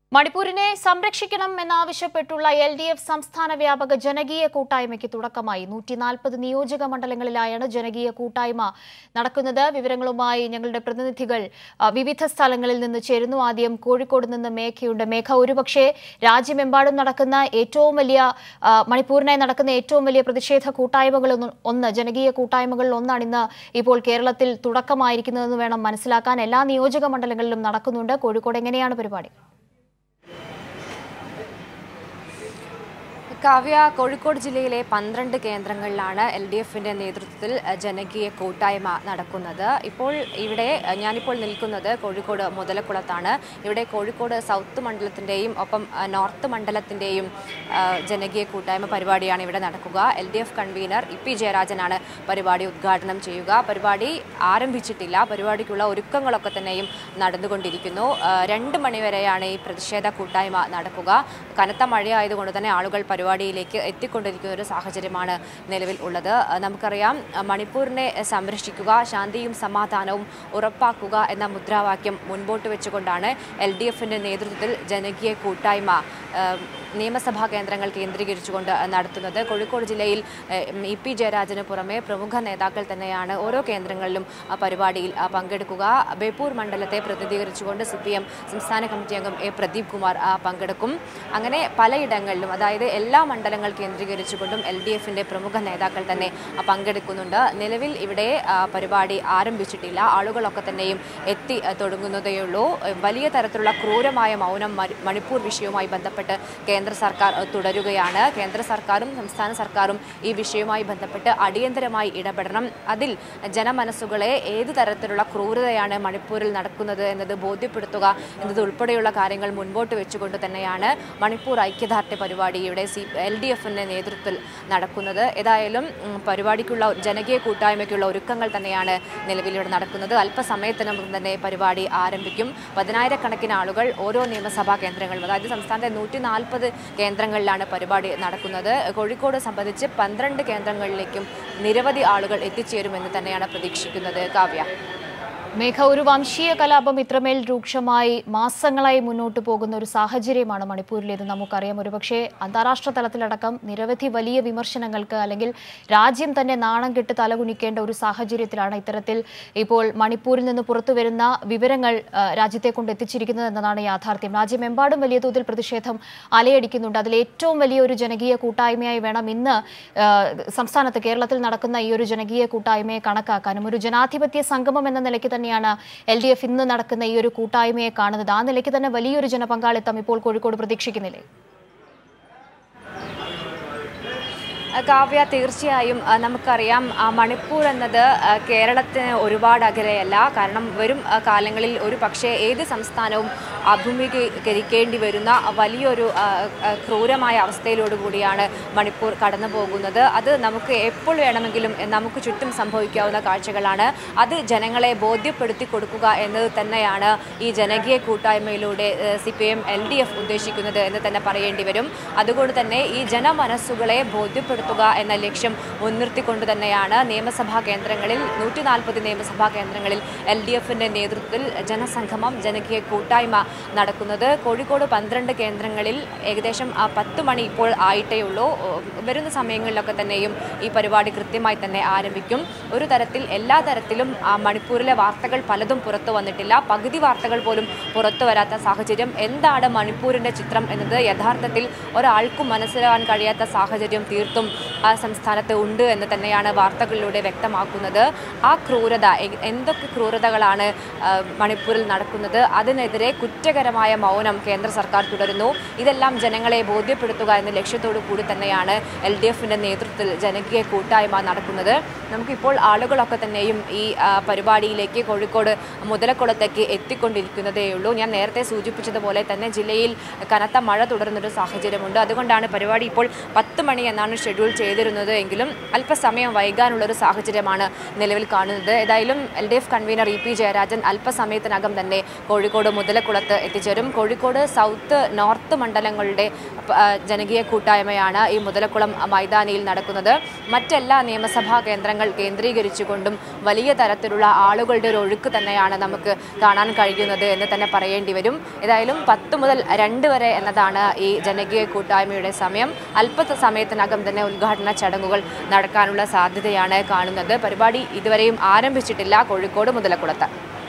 മണിപ്പൂരിനെ സംരക്ഷിക്കണം എന്നാവശ്യപ്പെട്ടുള്ള L D F സംസ്ഥാന വ്യാപക ജനകീയ കൂട്ടായ്മയ്ക്ക് തുടക്കമായി നൂറ്റി നാൽപ്പത് നിയോജക മണ്ഡലങ്ങളിലായാണ് ജനകീയ കൂട്ടായ്മ നടക്കുന്നത് വിവരങ്ങളുമായി ഞങ്ങളുടെ പ്രതിനിധികൾ ആ, വിവിധ സ്ഥലങ്ങളിൽ നിന്ന് ചേരുന്നു ആദ്യം കോഴിക്കോട് നിന്ന് മേഘയുണ്ട് മേഘ ഒരുപക്ഷെ രാജ്യമെമ്പാടും നടക്കുന്ന ഏറ്റവും വലിയ ആ, മണിപ്പൂരിനായി നടക്കുന്ന ഏറ്റവും വലിയ പ്രതിഷേധ കൂട്ടായ്മകളിൽ ഒന്ന് ഒന്ന് ജനകീയ കൂട്ടായ്മകളിൽ ഒന്നാണ് ഇന്ന് ഇപ്പോൾ കേരളത്തിൽ തുടക്കമായിരിക്കുന്നതെന്ന് വേണം മനസ്സിലാക്കാൻ എല്ലാ നിയോജക മണ്ഡലങ്ങളിലും നടക്കുന്നുണ്ട് കോഴിക്കോട് എങ്ങനെയാണ് പരിപാടി കാവ്യ കോഴിക്കോട് ജില്ലയിലെ പന്ത്രണ്ട് കേന്ദ്രങ്ങളിലാണ് എൽ ഡി എഫിന്റെ നേതൃത്വത്തിൽ അഹ്, ജനകീയ കൂട്ടായ്മ നടക്കുന്നത് ഇപ്പോൾ ഇവിടെ അഹ്, ഞാനിപ്പോൾ നിൽക്കുന്നത് കോഴിക്കോട് മുതലക്കുളത്താണ് ഇവിടെ കോഴിക്കോട് സൗത്ത് മണ്ഡലത്തിന്റെയും ഒപ്പം അഹ്, നോർത്ത് മണ്ഡലത്തിന്റെയും അഹ്, ജനകീയ കൂട്ടായ്മ പരിപാടിയാണ് ഇവിടെ നടക്കുക L D F convener E P ജയരാജനാണ് പരിപാടി ഉദ്ഘാടനം ചെയ്യുക പരിപാടി ആരംഭിച്ചിട്ടില്ല പരിപാടിക്കുള്ള ഒരുക്കങ്ങളൊക്കെ തന്നെയും നടന്നുകൊണ്ടിരിക്കുന്നു അഹ്, രണ്ട് മണിവരെയാണ് ഈ പ്രതിഷേധ കൂട്ടായ്മ നടക്കുക കനത്ത മഴയായതുകൊണ്ട് തന്നെ ആളുകൾ പരിപാടിയിലേക്ക് എത്തിക്കൊണ്ടിരിക്കുന്ന ഒരു സാഹചര്യമാണ് നിലവിൽ ഉള്ളത് അഹ് നമുക്കറിയാം അഹ് മണിപ്പൂരിനെ സംരക്ഷിക്കുക ശാന്തിയും സമാധാനവും ഉറപ്പാക്കുക എന്ന മുദ്രാവാക്യം മുൻപോട്ട് വെച്ചുകൊണ്ടാണ് എൽ ഡി എഫിന്റെ നേതൃത്വത്തിൽ ജനകീയ കൂട്ടായ്മ അഹ് നിയമസഭാ കേന്ദ്രങ്ങൾ കേന്ദ്രീകരിച്ചുകൊണ്ട് നടത്തുന്നത് കോഴിക്കോട് ജില്ലയിൽ അഹ് ഇ പി ജയരാജന് പുറമെ പ്രമുഖ നേതാക്കൾ തന്നെയാണ് ഓരോ കേന്ദ്രങ്ങളിലും ആ പരിപാടിയിൽ ആ, പങ്കെടുക്കുക ബേപ്പൂർ മണ്ഡലത്തെ പ്രതിനിധീകരിച്ചുകൊണ്ട് സി പി എം സംസ്ഥാന കമ്മിറ്റി അംഗം എ പ്രദീപ് കുമാർ ആ, പങ്കെടുക്കും അങ്ങനെ പലയിടങ്ങളിലും അതായത് എല്ലാ മണ്ഡലങ്ങൾ കേന്ദ്രീകരിച്ചുകൊണ്ടും എൽ ഡി എഫിന്റെ പ്രമുഖ നേതാക്കൾ തന്നെ ആ, പങ്കെടുക്കുന്നുണ്ട് നിലവിൽ ഇവിടെ ആ, പരിപാടി ആരംഭിച്ചിട്ടില്ല ആളുകളൊക്കെ തന്നെയും എത്തി ആ, തുടങ്ങുന്നതേയുള്ളൂ വലിയ തരത്തിലുള്ള ക്രൂരമായ മൗനം മരി- മണിപ്പൂർ വിഷയവുമായി ബന്ധപ്പെട്ട് കേന്ദ്ര സർക്കാർ ആ, തുടരുകയാണ് കേന്ദ്ര സർക്കാരും സംസ്ഥാന സർക്കാരും ഈ വിഷയവുമായി ബന്ധപ്പെട്ട് അടിയന്തരമായി ഇടപെടണം അതിൽ ജനമനസ്സുകളെ ഏത് തരത്തിലുള്ള ക്രൂരതയാണ് മണിപ്പൂരിൽ നടക്കുന്നത് എന്നത് ബോധ്യപ്പെടുത്തുക എന്നത് ഉൾപ്പെടെയുള്ള കാര്യങ്ങൾ മുൻപോട്ട് വെച്ചുകൊണ്ട് തന്നെയാണ് മണിപ്പൂർ ഐക്യദാർഢ്യ പരിപാടി ഇവിടെ സി എൽ ഡി എഫിന്റെ നേതൃത്വത്തിൽ നടക്കുന്നത് ഏതായാലും ഉം, പരിപാടിക്കുള്ള ജനകീയ കൂട്ടായ്മയ്ക്കുള്ള ഒരുക്കങ്ങൾ തന്നെയാണ് നിലവിൽ ഇവിടെ നടക്കുന്നത് അല്പസമയത്തിനകം തന്നെ പരിപാടി ആരംഭിക്കും പതിനായിരക്കണക്കിന് ആളുകൾ ഓരോ നിയമസഭാ കേന്ദ്രങ്ങളിലും അതായത് സംസ്ഥാനത്തെ നൂറ്റി നാൽപ്പത് കേന്ദ്രങ്ങളിലാണ് പരിപാടി നടക്കുന്നത് കോഴിക്കോട് സംബന്ധിച്ച് പന്ത്രണ്ട് കേന്ദ്രങ്ങളിലേക്കും നിരവധി ആളുകൾ എത്തിച്ചേരുമെന്ന് തന്നെയാണ് പ്രതീക്ഷിക്കുന്നത് കാവ്യ മേഘ ഒരു വംശീയ കലാപം ഇത്രമേൽ രൂക്ഷമായി മാസങ്ങളായി മുന്നോട്ട് പോകുന്ന ഒരു സാഹചര്യമാണ് മണിപ്പൂരിലേത് നമുക്കറിയാം ഒരുപക്ഷെ അന്താരാഷ്ട്ര തലത്തിലടക്കം നിരവധി വലിയ വിമർശനങ്ങൾക്ക് അല്ലെങ്കിൽ രാജ്യം തന്നെ നാണം കെട്ട് തലകുനിക്കേണ്ട ഒരു സാഹചര്യത്തിലാണ് ഇത്തരത്തിൽ ഇപ്പോൾ മണിപ്പൂരിൽ നിന്ന് പുറത്തു വരുന്ന വിവരങ്ങൾ ആ, രാജ്യത്തെ കൊണ്ട് എത്തിച്ചിരിക്കുന്നത് എന്നതാണ് യാഥാർത്ഥ്യം രാജ്യമെമ്പാടും വലിയ തോതിൽ പ്രതിഷേധം അലയടിക്കുന്നുണ്ട് അതിൽ ഏറ്റവും വലിയ ഒരു ജനകീയ കൂട്ടായ്മയായി വേണം ഇന്ന് ആ, സംസ്ഥാനത്ത് കേരളത്തിൽ നടക്കുന്ന ഈ ഒരു ജനകീയ കൂട്ടായ്മയെ കണക്കാക്കാനും ഒരു ജനാധിപത്യ സംഗമം എന്ന നിലയ്ക്ക് തന്നെയാണ് എൽ ഡി എഫ് ഇന്ന് നടക്കുന്ന ഈ ഒരു കൂട്ടായ്മയെ കാണുന്നത് ആ നിലയ്ക്ക് തന്നെ വലിയൊരു ജനപങ്കാളിത്തം ഇപ്പോൾ കോഴിക്കോട് പ്രതീക്ഷിക്കുന്നില്ലേ ആ, കാവ്യ തീർച്ചയായും ആ, നമുക്കറിയാം ആ, മണിപ്പൂർ എന്നത് ആ, കേരളത്തിന് ഒരുപാട് അകലെയല്ല കാരണം വരും ആ, കാലങ്ങളിൽ ഒരു പക്ഷേ ഏത് സംസ്ഥാനവും അഭിമുഖീകരിക്കേണ്ടി വരുന്ന വലിയൊരു ആ, ആ, ക്രൂരമായ അവസ്ഥയിലോട് കൂടിയാണ് മണിപ്പൂർ കടന്നു പോകുന്നത് അത് നമുക്ക് എപ്പോൾ വേണമെങ്കിലും നമുക്ക് ചുറ്റും സംഭവിക്കാവുന്ന കാഴ്ചകളാണ് അത് ജനങ്ങളെ ബോധ്യപ്പെടുത്തി കൊടുക്കുക എന്നത് തന്നെയാണ് ഈ ജനകീയ കൂട്ടായ്മയിലൂടെ C P M L D F ഉദ്ദേശിക്കുന്നത് എന്ന് തന്നെ പറയേണ്ടി വരും അതുകൊണ്ട് തന്നെ ഈ ജനമനസ്സുകളെ ബോധ്യപ്പെടുത്തുക എന്ന ലക്ഷ്യം മുൻനിർത്തിക്കൊണ്ട് തന്നെയാണ് നിയമസഭാ കേന്ദ്രങ്ങളിൽ നൂറ്റി നാൽപ്പത് നിയമസഭാ കേന്ദ്രങ്ങളിൽ എൽ ഡി എഫിന്റെ നേതൃത്വത്തിൽ ജനസംഗമം ജനകീയ കൂട്ടായ്മ നടക്കുന്നത് കോഴിക്കോട് പന്ത്രണ്ട് കേന്ദ്രങ്ങളിൽ ഏകദേശം ആ പത്ത് മണി ഇപ്പോൾ ആയിട്ടേ ഉള്ളൂ ഓ, വരുന്ന സമയങ്ങളിലൊക്കെ തന്നെയും ഈ പരിപാടി കൃത്യമായി തന്നെ ആരംഭിക്കും ഒരു തരത്തിൽ എല്ലാ തരത്തിലും ആ മണിപ്പൂരിലെ വാർത്തകൾ പലതും പുറത്തു വന്നിട്ടില്ല പകുതി വാർത്തകൾ പോലും പുറത്തു വരാത്ത സാഹചര്യം എന്താണ് മണിപ്പൂരിന്റെ ചിത്രം എന്നത് യഥാർത്ഥത്തിൽ ഒരാൾക്കും മനസ്സിലാവാൻ കഴിയാത്ത സാഹചര്യം തീർത്തും ആ സംസ്ഥാനത്ത് ഉണ്ട് എന്ന് തന്നെയാണ് വാർത്തകളിലൂടെ വ്യക്തമാക്കുന്നത് ആ ക്രൂരത എ- എന്തൊക്കെ ക്രൂരതകളാണ് ആ, മണിപ്പൂരിൽ നടക്കുന്നത് അതിനെതിരെ കുറ്റകരമായ മൗനം കേന്ദ്ര സർക്കാർ തുടരുന്നു ഇതെല്ലാം ജനങ്ങളെ ബോധ്യപ്പെടുത്തുക എന്ന ലക്ഷ്യത്തോടു കൂടി തന്നെയാണ് എൽ ഡി എഫിന്റെ നേതൃത്വത്തിൽ ജനകീയ കൂട്ടായ്മ നടക്കുന്നത് നമുക്കിപ്പോൾ ആളുകളൊക്കെ തന്നെയും ഈ ആ, പരിപാടിയിലേക്ക് കോഴിക്കോട് മുതലക്കുളത്തേക്ക് എത്തിക്കൊണ്ടിരിക്കുന്നതേ ഉള്ളൂ ഞാൻ നേരത്തെ സൂചിപ്പിച്ചതുപോലെ തന്നെ ജില്ലയിൽ കനത്ത മഴ തുടരുന്നൊരു സാഹചര്യമുണ്ട് അതുകൊണ്ടാണ് പരിപാടി ഇപ്പോൾ പത്ത് മണി എന്നാണ് ഷെഡ്യൂൾ ചെയ്തിരുന്നത് എങ്കിലും അല്പസമയം വൈകാനുള്ള ഒരു സാഹചര്യമാണ് നിലവിൽ കാണുന്നത് ഏതായാലും L D F convener E P Jayarajan അല്പസമയത്തിനകം തന്നെ കോഴിക്കോട് മുതലക്കുളത്ത് എത്തിച്ചേരും കോഴിക്കോട് സൗത്ത് നോർത്ത് മണ്ഡലങ്ങളുടെ പ- ആ, ജനകീയ കൂട്ടായ്മയാണ് ഈ മുതലക്കുളം മൈതാനിയിൽ നടക്കുന്നത് മറ്റെല്ലാ നിയമസഭാ കേന്ദ്രങ്ങൾ കേന്ദ്രീകരിച്ചുകൊണ്ടും വലിയ തരത്തിലുള്ള ആളുകളുടെ ഒരു ഒഴുക്ക് തന്നെയാണ് നമുക്ക് കാണാൻ കഴിയുന്നത് എന്ന് തന്നെ പറയേണ്ടി വരും ഏതായാലും പത്ത് മുതൽ രണ്ട് വരെ എന്നതാണ് ഈ ജനകീയ കൂട്ടായ്മയുടെ സമയം അല്പ സമയത്തിനകം തന്നെ ഉദ്ഘാടന ചടങ്ങുകൾ നടക്കാനുള്ള സാധ്യതയാണ് കാണുന്നത് പരിപാടി ഇതുവരെയും ആരംഭിച്ചിട്ടില്ല കോഴിക്കോട് മുതലക്കുളത്ത്